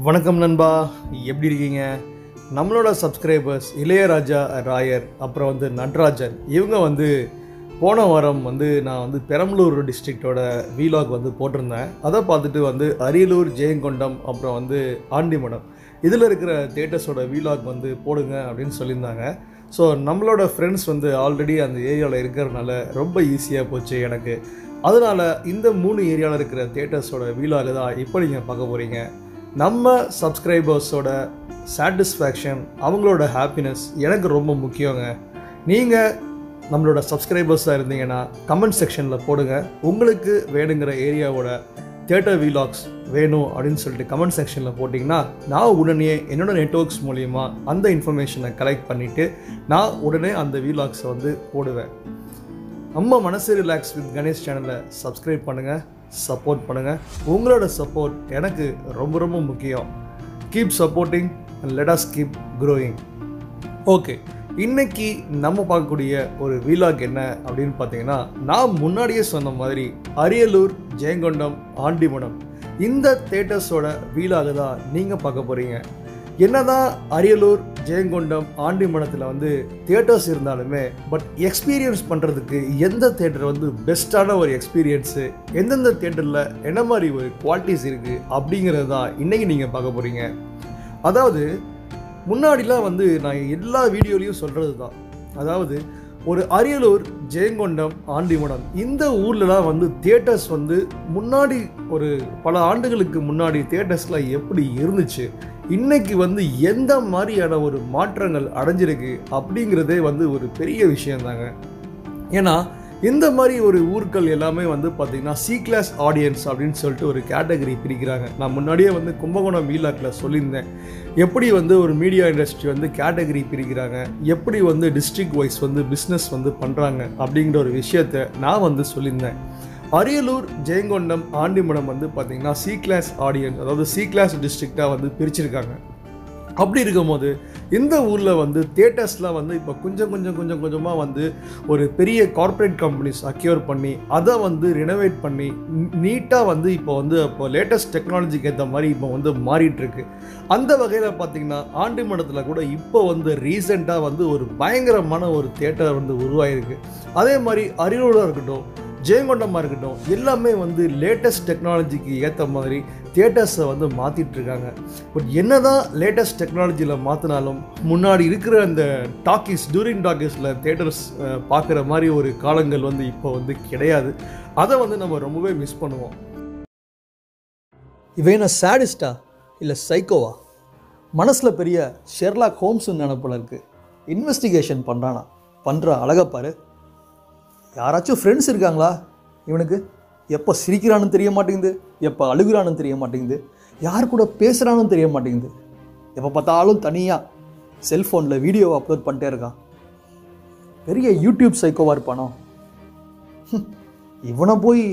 வணக்கம் நண்பா எப்படி இருக்கீங்க நம்மளோட சப்ஸ்கிரைபர்ஸ் இளையராஜா ராயர் அப்புறம் வந்து நட்ராஜன் இவங்க வந்து போன வாரம் வந்து நான் வந்து பெரம்பலூர் டிஸ்ட்ரிக்டோட வீலாக் வந்து போட்டிருந்தேன் அதை பார்த்துட்டு வந்து அரியலூர் ஜெயங்கொண்டம் அப்புறம் வந்து ஆண்டிமடம் இதில் இருக்கிற தேட்டர்ஸோட வீலாக் வந்து போடுங்க அப்படின்னு சொல்லியிருந்தாங்க ஸோ நம்மளோட ஃப்ரெண்ட்ஸ் வந்து ஆல்ரெடி அந்த ஏரியாவில் இருக்கிறதுனால ரொம்ப ஈஸியாக போச்சு எனக்கு அதனால் இந்த மூணு ஏரியாவில் இருக்கிற தேட்டர்ஸோட வீலாக தான் இப்போ நீங்கள் பார்க்க போகிறீங்க நம்ம சப்ஸ்கிரைபர்ஸோட சாட்டிஸ்ஃபேக்ஷன் அவங்களோட ஹாப்பினஸ் எனக்கு ரொம்ப முக்கியங்க நீங்கள் நம்மளோட சப்ஸ்கிரைபர்ஸாக இருந்தீங்கன்னா கமெண்ட் செக்ஷனில் போடுங்க உங்களுக்கு வேணுங்கிற ஏரியாவோட தேட்டர் வீலாக்ஸ் வேணும் அப்படின்னு சொல்லிட்டு கமெண்ட் செக்ஷனில் போட்டிங்கன்னா நான் உடனே என்னோட நெட்ஒர்க்ஸ் மூலிமா அந்த இன்ஃபர்மேஷனை கலெக்ட் பண்ணிவிட்டு நான் உடனே அந்த வீலாக்ஸை வந்து போடுவேன் நம்ம மனசு ரிலாக்ஸ் வித் கணேஷ் சேனலை சப்ஸ்கிரைப் பண்ணுங்கள் சப்போர்ட் பண்ணுங்கள் உங்களோட சப்போர்ட் எனக்கு ரொம்ப ரொம்ப முக்கியம் keep supporting and let us keep growing okay இன்னைக்கு நம்ம பார்க்கக்கூடிய ஒரு வீலாக் என்ன அப்படின்னு பார்த்தீங்கன்னா நான் முன்னாடியே சொன்ன மாதிரி அரியலூர் ஜெயங்கொண்டம் ஆண்டிமடம் இந்த தேட்டர்ஸோட வீலாக தான் நீங்கள் பார்க்க போகிறீங்க என்னதான் அரியலூர் ஜெயங்கொண்டம் ஆண்டிமடத்தில் வந்து தியேட்டர்ஸ் இருந்தாலுமே பட் எக்ஸ்பீரியன்ஸ் பண்ணுறதுக்கு எந்த தேட்டர் வந்து பெஸ்ட்டான ஒரு எக்ஸ்பீரியன்ஸு எந்தெந்த தேட்டரில் என்ன மாதிரி ஒரு குவாலிட்டிஸ் இருக்குது அப்படிங்கிறது தான் இன்றைக்கி நீங்கள் பார்க்க போகிறீங்க அதாவது முன்னாடிலாம் வந்து நான் எல்லா வீடியோலையும் சொல்கிறது தான் அதாவது ஒரு அரியலூர் ஜெயங்கொண்டம் ஆண்டிமடம் இந்த ஊர்லலாம் வந்து தியேட்டர்ஸ் வந்து முன்னாடி ஒரு பல ஆண்டுகளுக்கு முன்னாடி தியேட்டர்ஸ்லாம் எப்படி இருந்துச்சு இன்னைக்கு வந்து எந்த மாதிரியான ஒரு மாற்றங்கள் அடைஞ்சிருக்கு அப்படிங்கிறதே வந்து ஒரு பெரிய விஷயந்தாங்க ஏன்னா இந்த மாதிரி ஒரு ஊர்கள் எல்லாமே வந்து பார்த்திங்கன்னா சி கிளாஸ் ஆடியன்ஸ் அப்படின்னு சொல்லிட்டு ஒரு கேட்டகரி பிரிக்கிறாங்க நான் முன்னாடியே வந்து கும்பகோணம் வீலாக்கில் சொல்லியிருந்தேன் எப்படி வந்து ஒரு மீடியா இண்டஸ்ட்ரி வந்து கேட்டகரி பிரிக்கிறாங்க எப்படி வந்து டிஸ்ட்ரிக்ட் வைஸ் வந்து பிஸ்னஸ் வந்து பண்ணுறாங்க அப்படிங்கிற ஒரு விஷயத்த நான் வந்து சொல்லியிருந்தேன் அரியலூர் ஜெயங்கொண்டம் ஆண்டிமடம் வந்து பார்த்திங்கன்னா சி கிளாஸ் ஆடியன்ஸ் அதாவது சி கிளாஸ் டிஸ்ட்ரிக்டாக வந்து பிரிச்சிருக்காங்க அப்படி இருக்கும்போது இந்த ஊரில் வந்து தேட்டர்ஸ்லாம் வந்து இப்போ கொஞ்சம் கொஞ்சம் கொஞ்சம் கொஞ்சமாக வந்து ஒரு பெரிய கார்ப்பரேட் கம்பெனிஸ் அக்யூர் பண்ணி அதை வந்து ரினோவேட் பண்ணி நீட்டாக வந்து இப்போ வந்து இப்போ லேட்டஸ்ட் டெக்னாலஜிக்கு ஏற்ற மாதிரி இப்போ வந்து மாறிட்டு இருக்கு அந்த வகையில் பார்த்தீங்கன்னா ஆண்டிமடத்தில் கூட இப்போ வந்து ரீசெண்டாக வந்து ஒரு பயங்கரமான ஒரு தேட்டர் வந்து உருவாயிருக்கு அதே மாதிரி அரியலூராக இருக்கட்டும் ஜெயங்கொண்டமாக இருக்கட்டும் எல்லாமே வந்து லேட்டஸ்ட் டெக்னாலஜிக்கு ஏற்ற மாதிரி தியேட்டர்ஸை வந்து மாற்றிட்டு இருக்காங்க பட் என்னதான் லேட்டஸ்ட் டெக்னாலஜியில் மாற்றினாலும் முன்னாடி இருக்கிற அந்த டாக்கீஸ் டூரிங் டாக்கீஸில் தேட்டர்ஸ் பார்க்குற மாதிரி ஒரு காலங்கள் வந்து இப்போ வந்து கிடையாது அதை வந்து நம்ம ரொம்பவே மிஸ் பண்ணுவோம் இவன் என்ன சேடிஸ்டா இல்லை சைக்கோவா மனசில் பெரிய ஷெர்லாக் ஹோம்ஸ்னு நினப்பில் இருக்குது இன்வெஸ்டிகேஷன் பண்ணுறானா பண்ணுற அழகை பாரு யாராச்சும் ஃப்ரெண்ட்ஸ் இருக்காங்களா இவனுக்கு எப்போ சிரிக்கிறான்னு தெரிய மாட்டேங்குது எப்போ அழுகுறான்னு தெரிய மாட்டேங்குது யார் கூட பேசுகிறான்னு தெரிய மாட்டேங்குது எப்போ பார்த்தாலும் தனியாக செல்ஃபோனில் வீடியோ அப்லோட் பண்ணிட்டே இருக்கான் பெரிய யூடியூப் சைக்கோவாக இருப்பானோ ஹம், இவனை போய்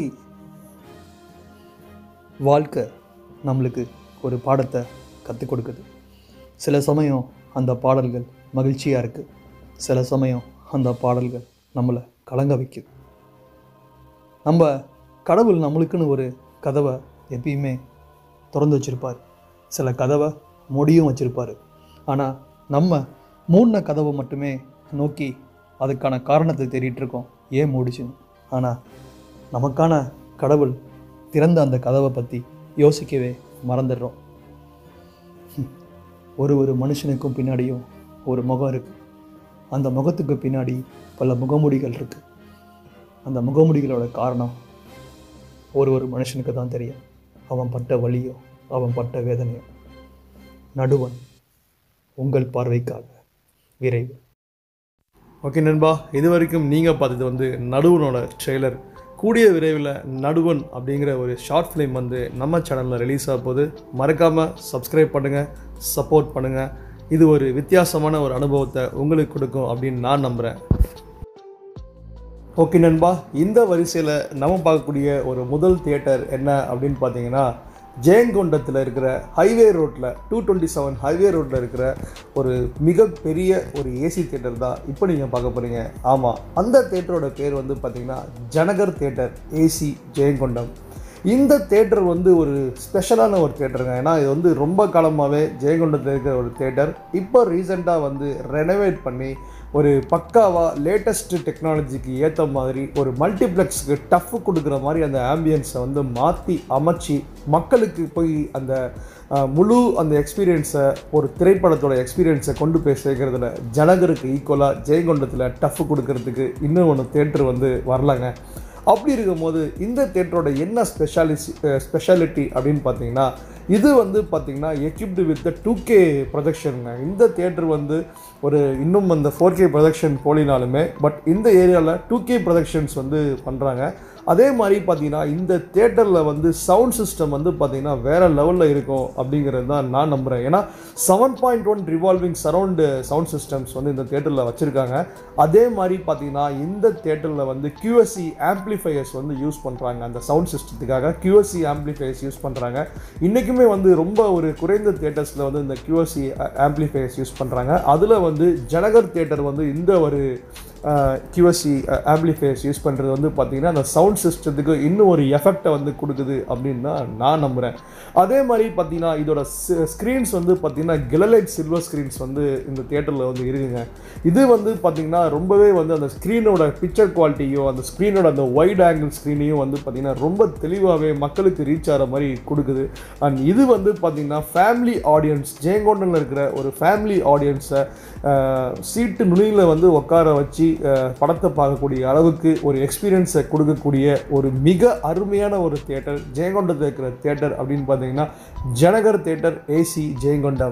வாழ்க்கை நம்மளுக்கு ஒரு பாடத்தை கற்றுக் கொடுக்குது சில சமயம் அந்த பாடல்கள் மகிழ்ச்சியாக இருக்குது சில சமயம் அந்த பாடல்கள் நம்மளை கலங்க வைக்குது நம்ம கடவுள் நம்மளுக்குன்னு ஒரு கதவை எப்பயுமே திறந்து வச்சுருப்பார் சில கதவை மூடியும் வச்சுருப்பார் ஆனால் நம்ம மூடின கதவை மட்டுமே நோக்கி அதுக்கான காரணத்தை தேடிட்டு இருக்கோம் ஏன் மூடிச்சுன்னு ஆனால் நமக்கான கடவுள் திறந்த அந்த கதவை பற்றி யோசிக்கவே மறந்துடுறோம் ஹம். ஒரு ஒரு மனுஷனுக்கும் பின்னாடியும் ஒரு முகம் இருக்குது அந்த முகத்துக்கு பின்னாடி பல முகமூடிகள் இருக்குது அந்த முகமூடிகளோட காரணம் ஒரு ஒரு மனுஷனுக்கு தான் தெரியும் அவன் பட்ட வலியோ அவன் பட்ட வேதனையோ நடுவன் உங்கள் பார்வைக்காக விரைவு ஓகே நண்பா இது வரைக்கும் நீங்கள் பார்த்தது வந்து நடுவனோட ட்ரெய்லர் கூடிய விரைவில் நடுவன் அப்படிங்கிற ஒரு ஷார்ட் ஃபிலிம் வந்து நம்ம சேனலில் ரிலீஸ் ஆக போது மறக்காமல் சப்ஸ்கிரைப் பண்ணுங்கள் சப்போர்ட் பண்ணுங்கள் இது ஒரு வித்தியாசமான ஒரு அனுபவத்தை உங்களுக்கு கொடுக்கும் அப்படின்னு நான் நம்புகிறேன் ஓகே நண்பா இந்த வரிசையில் நம்ம பார்க்கக்கூடிய ஒரு முதல் தியேட்டர் என்ன அப்படின்னு பார்த்தீங்கன்னா ஜெயங்கொண்டத்தில் இருக்கிற ஹைவே ரோட்டில் டூ டுவெண்ட்டி செவன் ஹைவே ரோட்டில் இருக்கிற ஒரு மிகப்பெரிய ஒரு ஏசி தியேட்டர் தான் இப்போ நீங்கள் பார்க்க போகிறீங்க ஆமாம் அந்த தியேட்டரோட பேர் வந்து பார்த்தீங்கன்னா ஜனகர் தியேட்டர் ஏசி ஜெயங்கொண்டம் இந்த தேட்டர் வந்து ஒரு ஸ்பெஷலான ஒரு தேட்டருங்க ஏன்னா இது வந்து ரொம்ப காலமாகவே ஜெயங்கொண்டத்தில் இருக்கிற ஒரு தேட்டர் இப்போ ரீசெண்டாக வந்து ரெனோவேட் பண்ணி ஒரு பக்காவாக லேட்டஸ்ட் டெக்னாலஜிக்கு ஏற்ற மாதிரி ஒரு மல்டிப்ளெக்ஸ்க்கு டஃப் கொடுக்குற மாதிரி அந்த ஆம்பியன்ஸை வந்து மாற்றி அமைச்சு மக்களுக்கு போய் அந்த அஹ், முழு அந்த எக்ஸ்பீரியன்ஸை ஒரு திரைப்படத்தோட எக்ஸ்பீரியன்ஸை கொண்டு போய் சேர்க்கறதுல ஜனகருக்கு ஈக்குவலாக ஜெயங்கொண்டத்தில் டஃப் கொடுக்கறதுக்கு இன்னும் ஒன்று தேட்டர் வந்து வரலாங்க அப்படி இருக்கும்போது இந்த தேட்டரோட என்ன ஸ்பெஷாலிசி ஸ்பெஷாலிட்டி அப்படின்னு பார்த்தீங்கன்னா இது வந்து பார்த்தீங்கன்னா எக்யூப்டு வித் டூ கே ப்ரொஜெக்ஷனுங்க இந்த தேட்டர் வந்து ஒரு இன்னும் அந்த ஃபோர் கே ப்ரொஜெக்ஷன் போலினாலுமே பட் இந்த ஏரியாவில் டூ கே ப்ரொஜெக்ஷன்ஸ் வந்து பண்ணுறாங்க அதே மாதிரி பார்த்தீங்கன்னா இந்த தேட்டரில் வந்து சவுண்ட் சிஸ்டம் வந்து பார்த்தீங்கன்னா வேறு லெவலில் இருக்கும் அப்படிங்கிறது தான் நான் நம்புகிறேன் ஏன்னா seven point one revolving surround sound systems வந்து இந்த தேட்டரில் வச்சுருக்காங்க அதே மாதிரி பார்த்தீங்கன்னா இந்த தேட்டரில் வந்து QSC ஆம்ப்ளிஃபையர்ஸ் வந்து யூஸ் பண்ணுறாங்க அந்த சவுண்ட் சிஸ்டத்துக்காக QSC ஆம்ப்ளிஃபையர்ஸ் யூஸ் பண்ணுறாங்க இன்றைக்குமே வந்து ரொம்ப ஒரு குறைந்த தேட்டர்ஸில் வந்து இந்த QSC ஆம்ப்ளிஃபையர்ஸ் யூஸ் பண்ணுறாங்க அதில் வந்து ஜனகர் தேட்டர் வந்து இந்த ஒரு கியூஎஸ்சி ஆம்பிளிஃபையர்ஸ் யூஸ் பண்ணுறது வந்து பார்த்திங்கன்னா அந்த சவுண்ட் சிஸ்டத்துக்கு இன்னும் ஒரு எஃபெக்டை வந்து கொடுக்குது அப்படின்னு தான் நான் நம்புகிறேன் அதே மாதிரி பார்த்தீங்கன்னா இதோட ஸ்க்ரீன்ஸ் வந்து பார்த்திங்கன்னா கிலலைட் சில்வர் ஸ்க்ரீன்ஸ் வந்து இந்த தியேட்டரில் வந்து இருக்குங்க இது வந்து பார்த்திங்கன்னா ரொம்பவே வந்து அந்த ஸ்க்ரீனோட பிக்சர் குவாலிட்டியும் அந்த ஸ்க்ரீனோட அந்த வைட் ஆங்கிள் ஸ்க்ரீனையும் வந்து பார்த்திங்கன்னா ரொம்ப தெளிவாகவே மக்களுக்கு ரீச் ஆகிற மாதிரி கொடுக்குது அண்ட் இது வந்து பார்த்திங்கன்னா ஃபேமிலி ஆடியன்ஸ் ஜெயங்கொண்டனில் இருக்கிற ஒரு ஃபேமிலி ஆடியன்ஸை சீட்டு நுனியில் வந்து உட்கார வச்சு அஹ், படத்தை பார்க்கக்கூடிய அளவுக்கு ஒரு எக்ஸ்பீரியன்ஸை கொடுக்கக்கூடிய ஒரு மிக அருமையான ஒரு தேட்டர் ஜெயங்கொண்டத்தில் இருக்கிற தேட்டர் அப்படின்னு பார்த்தீங்கன்னா ஜனகர் தேட்டர் ஏசி ஜெயங்கொண்டம்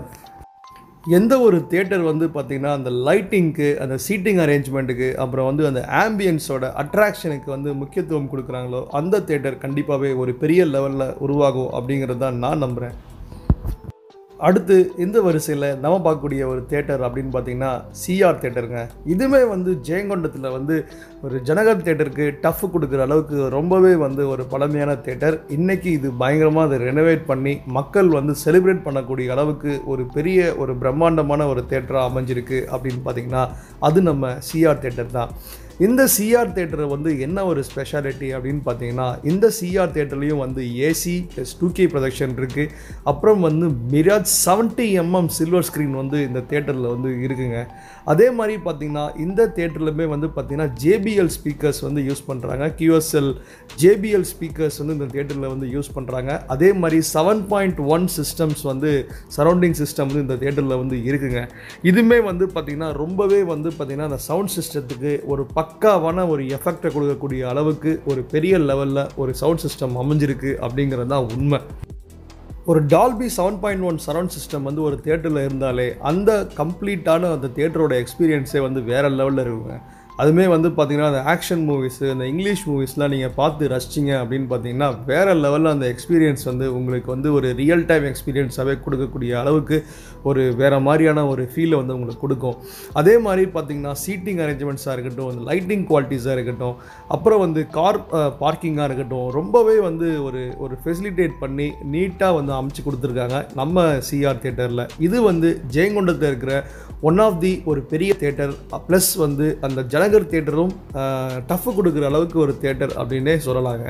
எந்த ஒரு தேட்டர் வந்து பார்த்திங்கன்னா அந்த லைட்டிங்க்கு அந்த சீட்டிங் அரேஞ்ச்மெண்ட்டுக்கு அப்புறம் வந்து அந்த ஆம்பியன்ஸோட அட்ராக்ஷனுக்கு வந்து முக்கியத்துவம் கொடுக்குறாங்களோ அந்த தேட்டர் கண்டிப்பாகவே ஒரு பெரிய லெவலில் உருவாகும் அப்படிங்கிறது தான் நான் நம்புகிறேன் அடுத்து இந்த வரிசையில் நம்ம பார்க்கக்கூடிய ஒரு தேட்டர் அப்படின்னு பார்த்தீங்கன்னா சிஆர் தேட்டருங்க இதுவுமே வந்து ஜெயங்கொண்டத்தில் வந்து ஒரு ஜனகர் தேட்டருக்கு டஃப் கொடுக்குற அளவுக்கு ரொம்பவே வந்து ஒரு பழமையான தேட்டர் இன்னைக்கு இது பயங்கரமாக அதை ரெனோவேட் பண்ணி மக்கள் வந்து செலிப்ரேட் பண்ணக்கூடிய அளவுக்கு ஒரு பெரிய ஒரு பிரம்மாண்டமான ஒரு தேட்டராக அமைஞ்சிருக்கு அப்படின்னு பார்த்தீங்கன்னா அது நம்ம சிஆர் தேட்டர் தான் இந்த சிஆர் தேட்டர் வந்து என்ன ஒரு ஸ்பெஷாலிட்டி அப்படின்னு பார்த்தீங்கன்னா இந்த சிஆர் தேட்டர்லேயும் வந்து AC plus two K production இருக்குது அப்புறம் வந்து Mirage seventy MM silver screen வந்து இந்த தேட்டரில் வந்து இருக்குங்க அதே மாதிரி பார்த்தீங்கன்னா இந்த தேட்டர்லையுமே வந்து பார்த்தீங்கன்னா ஜேபிஎல் ஸ்பீக்கர்ஸ் வந்து யூஸ் பண்ணுறாங்க QSL ஜேபிஎல் ஸ்பீக்கர்ஸ் வந்து இந்த தேட்டரில் வந்து யூஸ் பண்ணுறாங்க அதே மாதிரி செவன் பாயிண்ட் ஒன் சிஸ்டம்ஸ் வந்து சரௌண்டிங் சிஸ்டம் வந்து இந்த தேட்டரில் வந்து இருக்குங்க இதுவுமே வந்து பார்த்திங்கன்னா ரொம்பவே வந்து பார்த்திங்கன்னா அந்த சவுண்ட் சிஸ்டத்துக்கு ஒரு பக்காவான ஒரு எஃபெக்டை கொடுக்கக்கூடிய அளவுக்கு ஒரு பெரிய லெவலில் ஒரு சவுண்ட் சிஸ்டம் அமைஞ்சிருக்கு அப்படிங்கிறது தான் உண்மை ஒரு Dolby seven point one surround system வந்து ஒரு தேட்டரில் இருந்தாலே அந்த கம்ப்ளீட்டான அந்த தேட்டரோட எக்ஸ்பீரியன்ஸே வந்து வேறு லெவலில் இருக்குங்க அதுவுமே வந்து பார்த்திங்கன்னா அந்த ஆக்ஷன் மூவிஸு அந்த இங்கிலீஷ் மூவிஸ்லாம் நீங்கள் பார்த்து ரசிச்சிங்க அப்படின்னு பார்த்தீங்கன்னா வேறு லெவலில் அந்த எக்ஸ்பீரியன்ஸ் வந்து உங்களுக்கு வந்து ஒரு ரியல் டைம் எக்ஸ்பீரியன்ஸாகவே கொடுக்கக்கூடிய அளவுக்கு ஒரு வேறு மாதிரியான ஒரு ஃபீலை வந்து உங்களுக்கு கொடுக்கும் அதே மாதிரி பார்த்தீங்கன்னா சீட்டிங் அரேஞ்ச்மெண்ட்ஸாக இருக்கட்டும் அந்த லைட்டிங் குவாலிட்டிஸாக இருக்கட்டும் அப்புறம் வந்து கார் பார்க்கிங்காக இருக்கட்டும் ரொம்பவே வந்து ஒரு ஒரு ஃபெசிலிட்டேட் பண்ணி நீட்டாக வந்து அமைச்சு கொடுத்துருக்காங்க நம்ம சிஆர் தேட்டரில் இது வந்து ஜெயங்கொண்டத்தில் இருக்கிற ஒன் ஆஃப் தி ஒரு பெரிய தேட்டர் ப்ளஸ் வந்து அந்த ஜனகர் தேட்டரும் டஃப் கொடுக்குற அளவுக்கு ஒரு தேட்டர் அப்படின்னே சொல்லலாங்க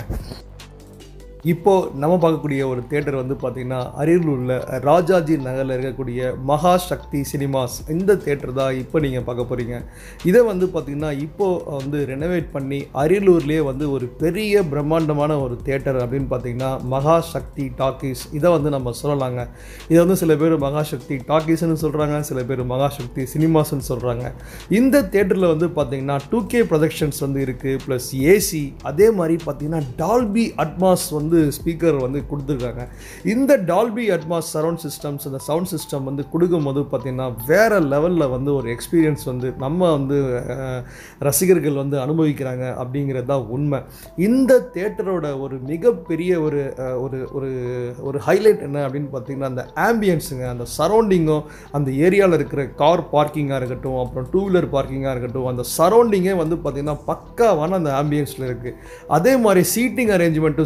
இப்போது நம்ம பார்க்கக்கூடிய ஒரு தேட்டர் வந்து பார்த்திங்கன்னா அரியலூரில் ராஜாஜி நகரில் இருக்கக்கூடிய மகா சக்தி சினிமாஸ் இந்த தேட்டர் தான் இப்போ நீங்கள் பார்க்க போகிறீங்க இதை வந்து பார்த்திங்கன்னா இப்போது வந்து ரெனோவேட் பண்ணி அரியலூர்லேயே வந்து ஒரு பெரிய பிரம்மாண்டமான ஒரு தேட்டர் அப்படின்னு பார்த்திங்கன்னா மகா சக்தி டாக்கீஸ் இதை வந்து நம்ம சொல்லலாங்க இதை வந்து சில பேர் மகா சக்தி டாக்கீஸ்னு சொல்கிறாங்க சில பேர் மகா சக்தி சினிமாஸ்னு சொல்கிறாங்க இந்த தேட்டரில் வந்து பார்த்திங்கன்னா டூ கே ப்ரொஜெக்ஷன்ஸ் வந்து இருக்குது ப்ளஸ் ஏசி அதே மாதிரி பார்த்திங்கன்னா டால்பி அட்மாஸ் வந்து ஸ்பீக்கர் வந்து கொடுத்துருக்காங்க இந்த டால்பி அட்மாஸ் சரவுண்ட் சிஸ்டம்ஸ் அந்த சவுண்ட் சிஸ்டம் வந்து கொடுக்கும்போது பார்த்திங்கன்னா வேறு லெவலில் வந்து ஒரு எக்ஸ்பீரியன்ஸ் வந்து நம்ம வந்து அஹ், ரசிகர்கள் வந்து அனுபவிக்கிறாங்க அப்படிங்கிறது தான் உண்மை இந்த தேட்டரோட ஒரு மிகப்பெரிய ஒரு அஹ், ஒரு ஒரு ஒரு ஹைலைட் என்ன அப்படின்னு பார்த்தீங்கன்னா அந்த ஆம்பியன்ஸுங்க அந்த சரௌண்டிங்கும் அந்த ஏரியாவில் இருக்கிற கார் பார்க்கிங்காக இருக்கட்டும் அப்புறம் டூ வீலர் பார்க்கிங்காக இருக்கட்டும் அந்த சரௌண்டிங்கே வந்து பார்த்திங்கன்னா பக்காவான அந்த ஆம்பியன்ஸில் இருக்குது அதே மாதிரி சீட்டிங் அரேஞ்ச்மெண்ட்டும் சரி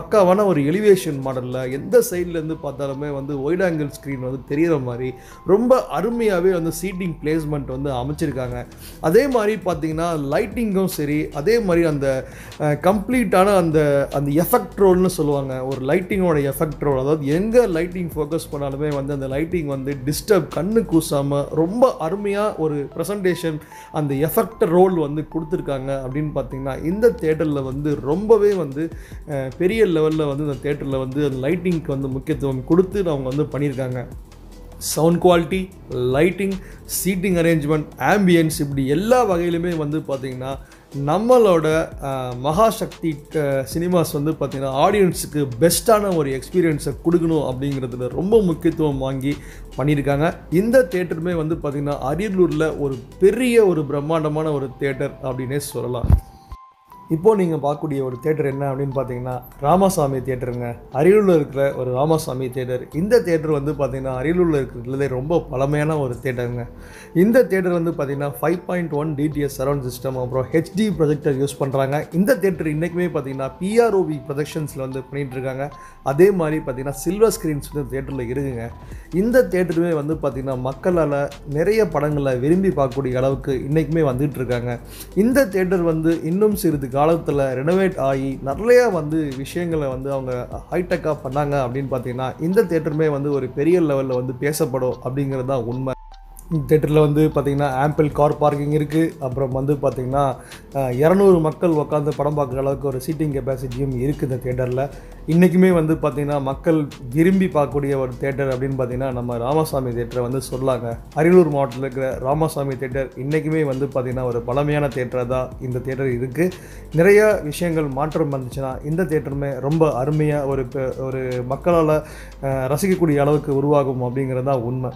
பக்காவான ஒரு எலிவேஷன் மாடலில் எந்த சைட்லேருந்து பார்த்தாலுமே வந்து ஒயிட் ஆங்கிள் ஸ்க்ரீன் வந்து தெரிகிற மாதிரி ரொம்ப அருமையாகவே வந்து சீட்டிங் பிளேஸ்மெண்ட் வந்து அமைச்சிருக்காங்க அதே மாதிரி பார்த்தீங்கன்னா லைட்டிங்கும் சரி அதே மாதிரி அந்த கம்ப்ளீட்டான அந்த அந்த எஃபெக்ட் ரோல்னு சொல்லுவாங்க ஒரு லைட்டிங்கோட எஃபெக்ட் ரோல் அதாவது எங்கே லைட்டிங் ஃபோக்கஸ் பண்ணாலுமே வந்து அந்த லைட்டிங் வந்து டிஸ்டர்ப் கண்ணு கூசாமல் ரொம்ப அருமையாக ஒரு ப்ரெசன்டேஷன் அந்த எஃபெக்ட் ரோல் வந்து கொடுத்துருக்காங்க அப்படின்னு பார்த்தீங்கன்னா இந்த தேட்டரில் வந்து ரொம்பவே வந்து அஹ், பெரிய லெவலில் வந்து இந்த தேட்டரில் வந்து அந்த லைட்டிங்க்கு வந்து முக்கியத்துவம் கொடுத்து அவங்க வந்து பண்ணியிருக்காங்க sound quality lighting seating arrangement ambience இப்படி எல்லா வகையிலுமே வந்து பார்த்திங்கன்னா நம்மளோட அஹ், மகாசக்தி சினிமாஸ் வந்து பார்த்திங்கன்னா ஆடியன்ஸுக்கு பெஸ்ட்டான ஒரு எக்ஸ்பீரியன்ஸை கொடுக்கணும் அப்படிங்கிறதுல ரொம்ப முக்கியத்துவம் வாங்கி பண்ணியிருக்காங்க இந்த தேட்டருமே வந்து பார்த்திங்கன்னா அரியலூரில் ஒரு பெரிய ஒரு பிரம்மாண்டமான ஒரு தேட்டர் அப்படின்னே சொல்லலாம் இப்போது நீங்கள் பார்க்கக்கூடிய ஒரு தேட்டர் என்ன அப்படின்னு பார்த்தீங்கன்னா ராமசாமி தேட்டருங்க அரியலூரில் இருக்கிற ஒரு ராமசாமி தேட்டர் இந்த தேட்டர் வந்து பார்த்தீங்கன்னா அரியலூரில் இருக்கிறதுலே ரொம்ப பழமையான ஒரு தேட்டருங்க இந்த தேட்டர் வந்து பார்த்தீங்கன்னா five point one DTS surround system அப்புறம் ஹெச்டி ப்ரொஜெக்டர் யூஸ் பண்ணுறாங்க இந்த தேட்டர் இன்றைக்குமே பார்த்தீங்கன்னா பிஆர்ஓவி ப்ரொஜெக்ஷன்ஸில் வந்து பண்ணிகிட்டு இருக்காங்க அதே மாதிரி பார்த்தீங்கன்னா சில்வர் ஸ்க்ரீன்ஸ் வந்து தேட்டரில் இருக்குங்க இந்த தேட்டருமே வந்து பார்த்திங்கன்னா மக்களால் நிறைய படங்களை விரும்பி பார்க்கக்கூடிய அளவுக்கு இன்றைக்குமே வந்துட்டு இருக்காங்க இந்த தேட்டர் வந்து இன்னும் சிறிது காலத்தில் ரெனோவேட் ஆகி நிறைய வந்து விஷயங்களை வந்து அவங்க ஹைடெக்காக பண்ணாங்க அப்படின்னு பார்த்தீங்கன்னா இந்த தேட்டருமே வந்து ஒரு பெரிய லெவலில் வந்து பேசப்படும் அப்படிங்கிறது தான் உண்மை தேட்டரில் வந்து பார்த்திங்கன்னா ஆம்பிள் கார் பார்க்கிங் இருக்குது அப்புறம் வந்து பார்த்திங்கன்னா இரநூறு மக்கள் உட்காந்து படம் பார்க்குற அளவுக்கு ஒரு சீட்டிங் கெப்பாசிட்டியும் இருக்குது இந்த தேட்டரில் இன்றைக்குமே வந்து பார்த்திங்கன்னா மக்கள் விரும்பி பார்க்கக்கூடிய ஒரு தேட்டர் அப்படின்னு பார்த்திங்கன்னா நம்ம ராமசாமி தேட்டரை வந்து சொல்லாங்க அரியலூர் மாவட்டத்தில் இருக்கிற ராமசாமி தேட்டர் இன்றைக்குமே வந்து பார்த்திங்கன்னா ஒரு பழமையான தேட்டராக தான் இந்த தேட்டர் இருக்குது நிறைய விஷயங்கள் மாற்றம் வந்துச்சுன்னா இந்த தேட்டருமே ரொம்ப அருமையாக ஒரு பெ- ஒரு மக்களால் அஹ், ரசிக்கக்கூடிய அளவுக்கு உருவாகும் அப்படிங்கிறது தான் உண்மை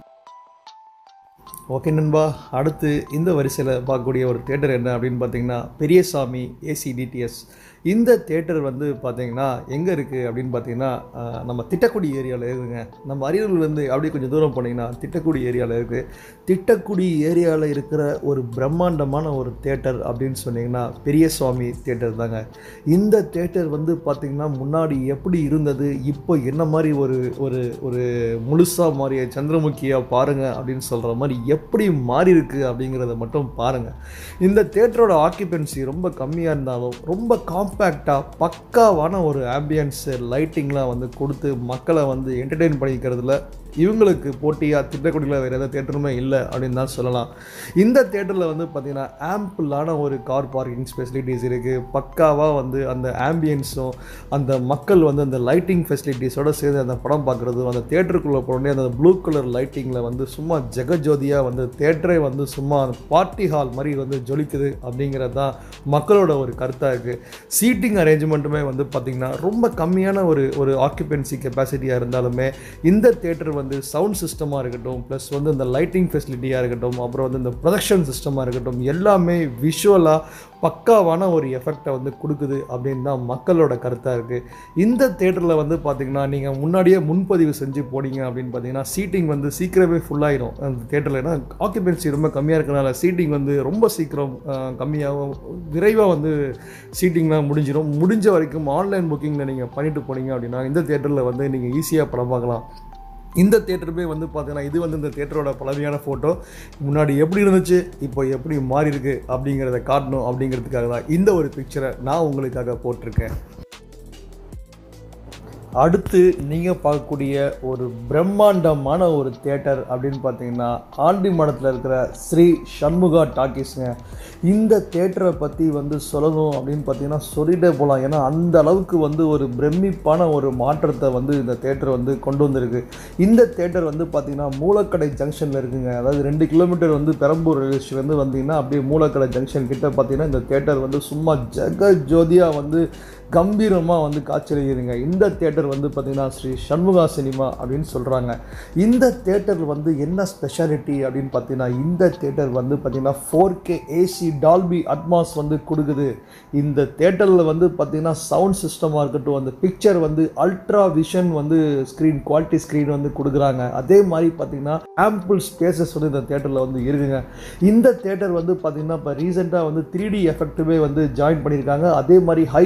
ஓகே நண்பா அடுத்து இந்த வரிசையில் பார்க்கக்கூடிய ஒரு தேட்டர் என்ன அப்படின்னு பார்த்தீங்கன்னா பெரியசாமி ஏசிடிடிஎஸ் இந்த தேட்டர் வந்து பார்த்தீங்கன்னா எங்கே இருக்குது அப்படின்னு பார்த்தீங்கன்னா ஆஹ், நம்ம திட்டக்குடி ஏரியாவில் இருக்குங்க நம்ம அரியலூர்லேருந்து அப்படியே கொஞ்சம் தூரம் போனீங்கன்னா திட்டக்குடி ஏரியாவில் இருக்குது திட்டக்குடி ஏரியாவில் இருக்கிற ஒரு பிரம்மாண்டமான ஒரு தேட்டர் அப்படின்னு சொன்னீங்கன்னா பெரியசுவாமி தேட்டர் தாங்க இந்த தேட்டர் வந்து பார்த்திங்கன்னா முன்னாடி எப்படி இருந்தது இப்போ என்ன மாதிரி ஒரு ஒரு ஒரு முழுசாக மாறிய சந்திரமுகியாக பாருங்கள் அப்படின்னு சொல்கிற மாதிரி எப்படி மாறி இருக்கு அப்படிங்கிறத மட்டும் பாருங்கள் இந்த தேட்டரோட ஆக்கியபென்சி ரொம்ப கம்மியாக இருந்தாலும் ரொம்ப காம்பேக்டாக பக்காவான ஒரு ஆம்பியன்ஸு லைட்டிங்லாம் வந்து கொடுத்து மக்களை வந்து என்டர்டெயின் பண்ணிக்கிறதுல இவங்களுக்கு போட்டியாக திட்டக்குடியில் வேறு எந்த தேட்டருமே இல்லை அப்படின்னு தான் சொல்லலாம் இந்த தேட்டரில் வந்து பார்த்திங்கன்னா ஆம்பிளான ஒரு கார் பார்க்கிங் ஃபெசிலிட்டிஸ் இருக்குது பக்காவாக வந்து அந்த ஆம்பியன்ஸும் அந்த மக்கள் வந்து அந்த லைட்டிங் ஃபெசிலிட்டிஸோட சேர்ந்து அந்த படம் பார்க்குறதும் அந்த தேட்டருக்குள்ளே போனோடனே அந்த ப்ளூ கலர் லைட்டிங்கில் வந்து சும்மா ஜெகஜோதியாக வந்து தேட்டரே வந்து சும்மா பார்ட்டி ஹால் மாதிரி வந்து ஜொலிக்குது அப்படிங்கிறது தான் மக்களோட ஒரு கருத்தாக இருக்குது சீட்டிங் அரேஞ்ச்மெண்ட்டுமே வந்து பார்த்திங்கன்னா ரொம்ப கம்மியான ஒரு ஒரு ஆக்குபென்சி கெப்பாசிட்டியாக இருந்தாலுமே இந்த தேட்டர் வந்து சவுண்ட் சிஸ்டமாக இருக்கட்டும் ப்ளஸ் வந்து இந்த லைட்டிங் ஃபெசிலிட்டியாக இருக்கட்டும் அப்புறம் வந்து இந்த ப்ரொடக்ஷன் சிஸ்டமாக இருக்கட்டும் எல்லாமே விஷுவலாக பக்காவான ஒரு எஃபெக்டை வந்து கொடுக்குது அப்படின்னு தான் மக்களோட கருத்தாக இருக்குது இந்த தேட்டரில் வந்து பார்த்திங்கன்னா நீங்கள் முன்னாடியே முன்பதிவு செஞ்சு போனீங்க அப்படின்னு பார்த்தீங்கன்னா சீட்டிங் வந்து சீக்கிரமே ஃபுல்லாயிரும் அந்த தேட்டரில் ஏன்னா ஆக்குபென்சி ரொம்ப கம்மியாக இருக்கனால சீட்டிங் வந்து ரொம்ப சீக்கிரம் அஹ், கம்மியாகும் விரைவாக வந்து சீட்டிங்லாம் முடிஞ்சிடும் முடிஞ்ச வரைக்கும் ஆன்லைன் புக்கிங்கில் நீங்கள் பண்ணிட்டு போனீங்க அப்படின்னா இந்த தேட்டரில் வந்து நீங்கள் ஈஸியாக படம் பார்க்கலாம் இந்த தேட்டருமே வந்து பார்த்தீங்கன்னா இது வந்து இந்த தேட்டரோட பழமையான ஃபோட்டோ முன்னாடி எப்படி இருந்துச்சு இப்போ எப்படி மாறி இருக்கு அப்படிங்கிறத காட்டணும் அப்படிங்கிறதுக்காக தான் இந்த ஒரு பிக்சரை நான் உங்களுக்காக போட்டிருக்கேன் அடுத்து நீங்கள் பார்க்கக்கூடிய ஒரு பிரம்மாண்டமான ஒரு தேட்டர் அப்படின்னு பார்த்தீங்கன்னா ஆண்டிமடத்தில் இருக்கிற ஸ்ரீ சண்முகா டாக்கீஸுங்க இந்த தேட்டரை பற்றி வந்து சொல்லணும் அப்படின்னு பார்த்தீங்கன்னா சொல்லிட்டே போகலாம் ஏன்னா அந்த அளவுக்கு வந்து ஒரு பிரமிப்பான ஒரு மாற்றத்தை வந்து இந்த தேட்டர் வந்து கொண்டு வந்திருக்கு இந்த தேட்டர் வந்து பார்த்தீங்கன்னா மூலக்கடை ஜங்ஷனில் இருக்குங்க அதாவது ரெண்டு கிலோமீட்டர் வந்து பெரம்பூர் ரயில்வே ஸ்டேஷன்லேருந்து வந்தீங்கன்னா அப்படியே மூலக்கடை ஜங்ஷன் கிட்ட பார்த்தீங்கன்னா இந்த தேட்டர் வந்து சும்மா ஜெக ஜோதியாக வந்து கம்பீரமாக வந்து காட்சியளிக்குதுங்க இந்த தேட்டர் வந்து பார்த்திங்கன்னா ஸ்ரீ சண்முகா சினிமா அப்படின்னு சொல்கிறாங்க இந்த தேட்டர் வந்து என்ன ஸ்பெஷாலிட்டி அப்படின்னு பார்த்தீங்கன்னா இந்த தேட்டர் வந்து பார்த்திங்கன்னா four K AC Dolby Atmos வந்து கொடுக்குது இந்த தேட்டரில் வந்து பார்த்திங்கன்னா சவுண்ட் சிஸ்டமாக இருக்கட்டும் அந்த பிக்சர் வந்து அல்ட்ரா விஷன் வந்து ஸ்க்ரீன் குவாலிட்டி ஸ்க்ரீன் வந்து கொடுக்குறாங்க அதே மாதிரி பார்த்திங்கன்னா ஆம்பிள் ஸ்பேசஸ் வந்து இந்த தேட்டரில் வந்து இருக்குங்க இந்த தேட்டர் வந்து பார்த்திங்கன்னா இப்போ ரீசெண்டாக வந்து த்ரீ டி எஃபெக்ட்டுமே வந்து ஜாயின் பண்ணியிருக்காங்க அதே மாதிரி high quality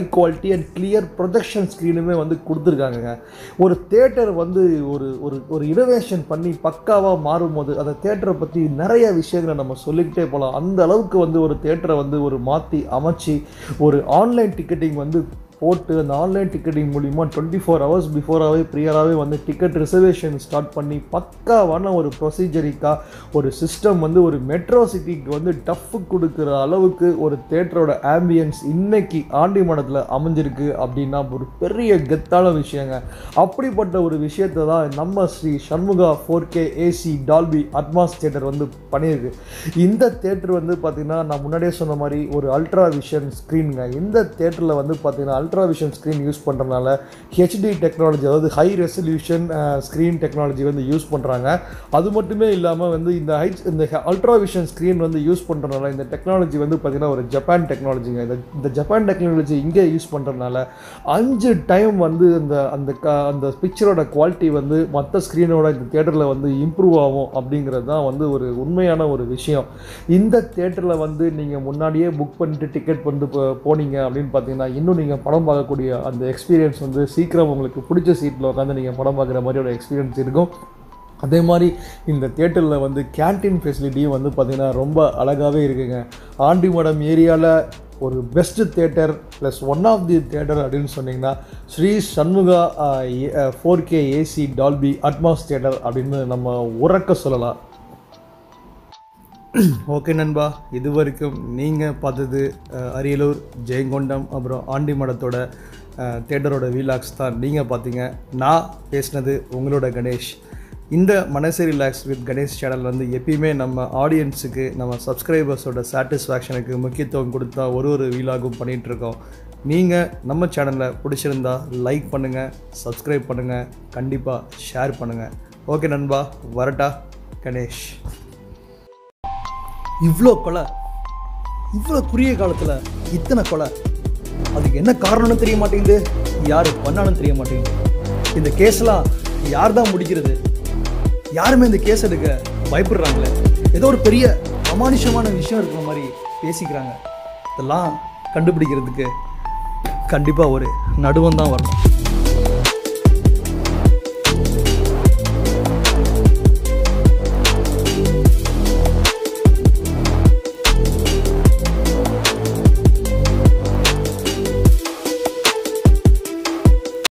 ambience clear projection ஸ்க்ரீனுமே வந்து கொடுத்துருக்காங்கங்க ஒரு தேட்டர் வந்து ஒரு ஒரு ஒரு இனோவேஷன் பண்ணி பக்காவாக மாறும்போது அந்த தேட்டரை பற்றி நிறைய விஷயங்களை நம்ம சொல்லிக்கிட்டே போகலாம் அந்த அளவுக்கு வந்து ஒரு தேட்டரை வந்து ஒரு மாற்றி அமைச்சு ஒரு ஆன்லைன் டிக்கெட்டிங் வந்து போட்டு அந்த ஆன்லைன் டிக்கெட்டிங் மூலிமா டுவெண்ட்டி ஃபோர் ஹவர்ஸ் பிஃபோராகவே ப்ரியராகவே வந்து டிக்கெட் ரிசர்வேஷன் ஸ்டார்ட் பண்ணி பக்காவான ஒரு ப்ரொசீஜரிக்காக ஒரு சிஸ்டம் வந்து ஒரு மெட்ரோ சிட்டிக்கு வந்து டஃப் கொடுக்குற அளவுக்கு ஒரு தேட்டரோட ஆம்பியன்ஸ் இன்னைக்கு ஆண்டிமடத்தில் அமைஞ்சிருக்கு அப்படின்னா ஒரு பெரிய கெத்தான விஷயங்க அப்படிப்பட்ட ஒரு விஷயத்தை தான் நம்ம Shri Shanmuga four K AC Dolby Atmos theatre வந்து பண்ணியிருக்கு இந்த தேட்டர் வந்து பார்த்திங்கன்னா நான் முன்னாடியே சொன்ன மாதிரி ஒரு அல்ட்ரா விஷன் ஸ்க்ரீனுங்க இந்த தேட்டரில் வந்து பார்த்திங்கன்னா அல்ட்ரா விஷன் ஸ்க்ரீன் யூஸ் பண்ணுறதுனால ஹெச்டி டெக்னாலஜி அதாவது ஹை ரெசல்யூஷன் ஸ்க்ரீன் டெக்னாலஜி வந்து யூஸ் பண்ணுறாங்க அது மட்டுமே இல்லாமல் வந்து இந்த ஹை இந்த அல்ட்ரா விஷன் ஸ்க்ரீன் வந்து யூஸ் பண்ணுறதுனால இந்த டெக்னாலஜி வந்து பார்த்திங்கன்னா ஒரு ஜப்பான் டெக்னாலஜிங்க இந்த இந்த ஜப்பான் டெக்னாலஜி இங்கே யூஸ் பண்ணுறதுனால அஞ்சு டைம் வந்து இந்த அந்த க அந்த பிக்சரோட குவாலிட்டி வந்து மற்ற ஸ்க்ரீனோட இந்த தேட்டரில் வந்து இம்ப்ரூவ் ஆகும் அப்படிங்கிறது தான் வந்து ஒரு உண்மையான ஒரு விஷயம் இந்த தேட்டரில் வந்து நீங்கள் முன்னாடியே புக் பண்ணிட்டு டிக்கெட் வந்து போ- போனீங்க அப்படின்னு பார்த்தீங்கன்னா இன்னும் நீங்கள் படம் பார்க்கக்கூடிய அந்த எக்ஸ்பீரியன்ஸ் வந்து சீக்கிரம் உங்களுக்கு பிடிச்ச சீட்டில் உட்காந்து நீங்கள் படம் பார்க்குற மாதிரி ஒரு எக்ஸ்பீரியன்ஸ் இருக்கும் அதே மாதிரி இந்த தேட்டரில் வந்து கேண்டீன் ஃபெசிலிட்டியும் வந்து பார்த்திங்கன்னா ரொம்ப அழகாகவே இருக்குங்க ஆண்டிமடம் ஏரியாவில் ஒரு best theatre plus one of the theatre அப்படின்னு சொன்னீங்கன்னா Shri Shanmuga four K AC Dolby Atmos theatre அப்படின்னு நம்ம உறக்க சொல்லலாம் ஓகே நண்பா இது வரைக்கும் நீங்கள் பார்த்தது அஹ், அரியலூர் ஜெயங்கொண்டம் அப்புறம் ஆண்டிமடத்தோட அஹ், தேட்டரோட வீலாக்ஸ் தான் நீங்கள் பார்த்தீங்க நான் பேசினது உங்களோட கணேஷ் இந்த மனசே ரிலாக்ஸ் வித் கணேஷ் சேனல் வந்து எப்பயுமே நம்ம ஆடியன்ஸுக்கு நம்ம சப்ஸ்கிரைபர்ஸோட சாட்டிஸ்ஃபேக்ஷனுக்கு முக்கியத்துவம் கொடுத்தா ஒரு ஒரு வீலாகும் பண்ணிகிட்ருக்கோம் நீங்கள் நம்ம சேனலில் பிடிச்சிருந்தா லைக் பண்ணுங்கள் சப்ஸ்கிரைப் பண்ணுங்கள் கண்டிப்பாக ஷேர் பண்ணுங்கள் ஓகே நண்பா வரட்டா கணேஷ் இவ்வளோ கொலை இவ்வளோ குறுகிய காலத்தில் இத்தனை கொலை அதுக்கு என்ன காரணம்னு தெரிய மாட்டேங்குது யார் பண்ணாலும் தெரிய மாட்டேங்குது இந்த கேஸ்லாம் யார் தான் முடிக்கிறது யாருமே இந்த கேஸ் எடுக்க பயப்படுறாங்களே ஏதோ ஒரு பெரிய அமானுஷமான விஷயம் இருக்கிற மாதிரி பேசிக்கிறாங்க இதெல்லாம் கண்டுபிடிக்கிறதுக்கு கண்டிப்பாக ஒரு நடுவம் தான் வரணும்